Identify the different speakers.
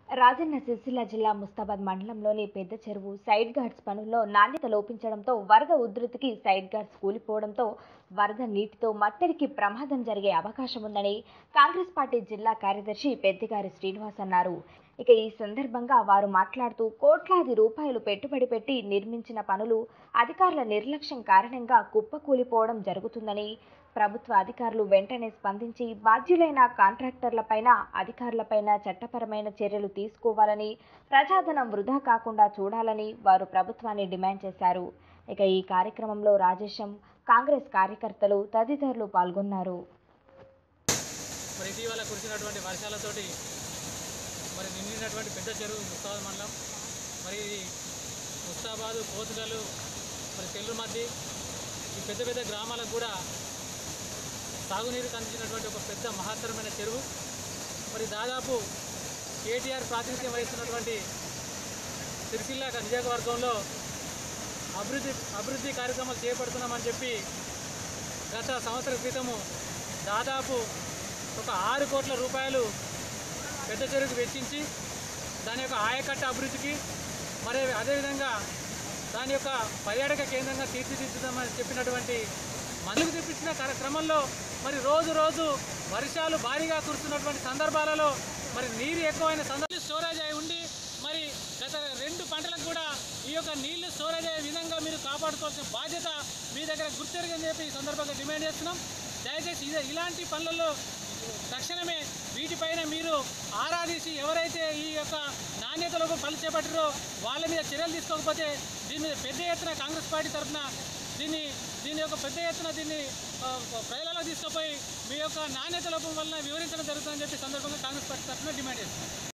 Speaker 1: రాజన్న సిరిసిల్ల జిల్లా ముస్తాబాద్ మండలంలోని పెద్ద చెరువు సైడ్ గార్డ్స్ పనుల్లో నాణ్యత లోపించడంతో వరద ఉధృతికి సైడ్ గార్డ్స్ కూలిపోవడంతో వరద నీటితో మత్తడికి ప్రమాదం జరిగే అవకాశం ఉందని కాంగ్రెస్ పార్టీ జిల్లా కార్యదర్శి పెద్దిగారి శ్రీనివాస్ అన్నారు ఇక ఈ సందర్భంగా వారు మాట్లాడుతూ కోట్లాది రూపాయలు పెట్టుబడి పెట్టి నిర్మించిన పనులు అధికారుల నిర్లక్ష్యం కారణంగా కుప్పకూలిపోవడం జరుగుతుందని ప్రభుత్వ అధికారులు వెంటనే స్పందించి బాధ్యులైన కాంట్రాక్టర్లపైన అధికారులపైన చట్టపరమైన చర్యలు తీసుకోవాలని ప్రజాధనం వృధా కాకుండా చూడాలని వారు ప్రభుత్వాన్ని డిమాండ్ చేశారు ఇక ఈ కార్యక్రమంలో రాజేశం కాంగ్రెస్ కార్యకర్తలు తదితరులు పాల్గొన్నారు
Speaker 2: మరి ఇటీవల కురిసినటువంటి వర్షాలతోటి మరి నిండినటువంటి పెద్ద చెరువు ముస్తాబాద్ మండలం మరి ఇది ముస్తాబాదు కోతుగలు మరి తెల్లుమద్ది ఈ పెద్ద పెద్ద గ్రామాలకు కూడా సాగునీరుకు అందించినటువంటి ఒక పెద్ద మహత్తరమైన చెరువు మరి దాదాపు కేటీఆర్ ప్రాతినిధ్యం వహిస్తున్నటువంటి సిరిసిల్ల నియోజకవర్గంలో అభివృద్ధి అభివృద్ధి కార్యక్రమాలు చేపడుతున్నామని చెప్పి గత సంవత్సర క్రితము దాదాపు ఒక ఆరు కోట్ల రూపాయలు పెద్ద చెరువుకు వెచ్చించి దాని యొక్క ఆయకట్ట అభివృద్ధికి మరి అదేవిధంగా దాని యొక్క పర్యాటక కేంద్రంగా తీర్చిదిద్దుదామని చెప్పినటువంటి మందుకు తెప్పించిన కర- క్రమంలో మరి రోజు రోజు వర్షాలు భారీగా కురుస్తున్నటువంటి సందర్భాలలో మరి నీరు ఎక్కువైన సందర్భం స్టోరేజ్ అయి ఉండి మరి గత రెండు పంటలకు కూడా ఈ యొక్క నీళ్లు స్టోరేజ్ అయ్యే విధంగా మీరు కాపాడుకోవాల్సిన బాధ్యత మీ దగ్గర గుర్తెరగని చెప్పి ఈ సందర్భంగా డిమాండ్ చేస్తున్నాం దయచేసి ఇదే ఇలాంటి పనులలో తక్షణమే వీటిపైన మీరు ఆరాధించి ఎవరైతే ఈ యొక్క నాణ్యతలకు పనులు చేపట్టారో వాళ్ళ మీద చర్యలు తీసుకోకపోతే దీని మీద పెద్ద ఎత్తున కాంగ్రెస్ పార్టీ తరఫున దీన్ని దీని యొక్క పెద్ద ఎత్తున దీన్ని ఆ, ప్రజలలో తీసుకుపోయి మీ యొక్క నాణ్యత లోపం వలన వివరించడం జరుగుతుందని చెప్పి సందర్భంగా కాంగ్రెస్ పార్టీ తరఫున డిమాండ్ చేస్తున్నాం